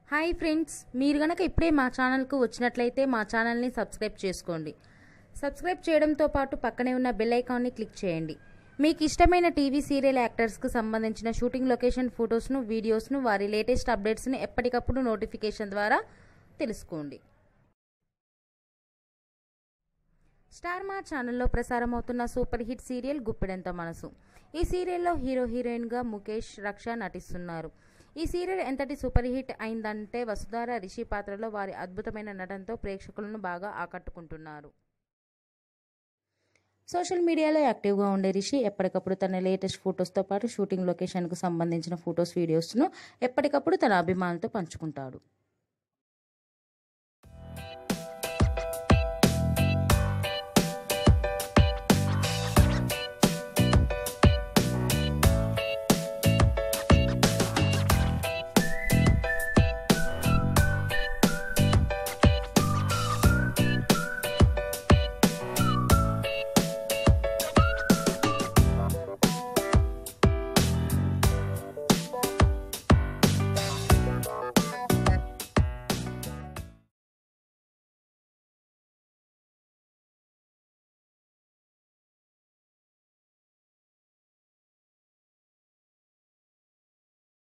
hi friends మీరు గనక ఇప్పుడే మా ఛానల్కు వచ్చినట్లయితే మా ఛానల్ని సబ్స్క్రైబ్ చేసుకోండి సబ్స్క్రైబ్ చేయడంతో పాటు పక్కనే ఉన్న బెల్ ఐకాన్ని క్లిక్ చేయండి మీకు ఇష్టమైన టీవీ సీరియల్ యాక్టర్స్కు సంబంధించిన షూటింగ్ లొకేషన్ ఫొటోస్ను వీడియోస్ను వారి లేటెస్ట్ అప్డేట్స్ని ఎప్పటికప్పుడు నోటిఫికేషన్ ద్వారా తెలుసుకోండి స్టార్ మా ఛానల్లో ప్రసారమవుతున్న super hit serial Guppedantha Manasu ఈ సీరియల్లో హీరో హీరోయిన్గా ముఖేష్ రక్ష నటిస్తున్నారు ఈ సీరియల్ ఎంతటి సూపర్ హిట్ అయిందంటే వసుధార రిషి పాత్రలో వారి అద్భుతమైన నటనతో ప్రేక్షకులను బాగా ఆకట్టుకుంటున్నారు సోషల్ మీడియాలో యాక్టివ్గా ఉండే రిషి ఎప్పటికప్పుడు తన లేటెస్ట్ ఫొటోస్తో పాటు షూటింగ్ లొకేషన్కు సంబంధించిన ఫొటోస్ వీడియోస్ను ఎప్పటికప్పుడు తన అభిమానులతో పంచుకుంటాడు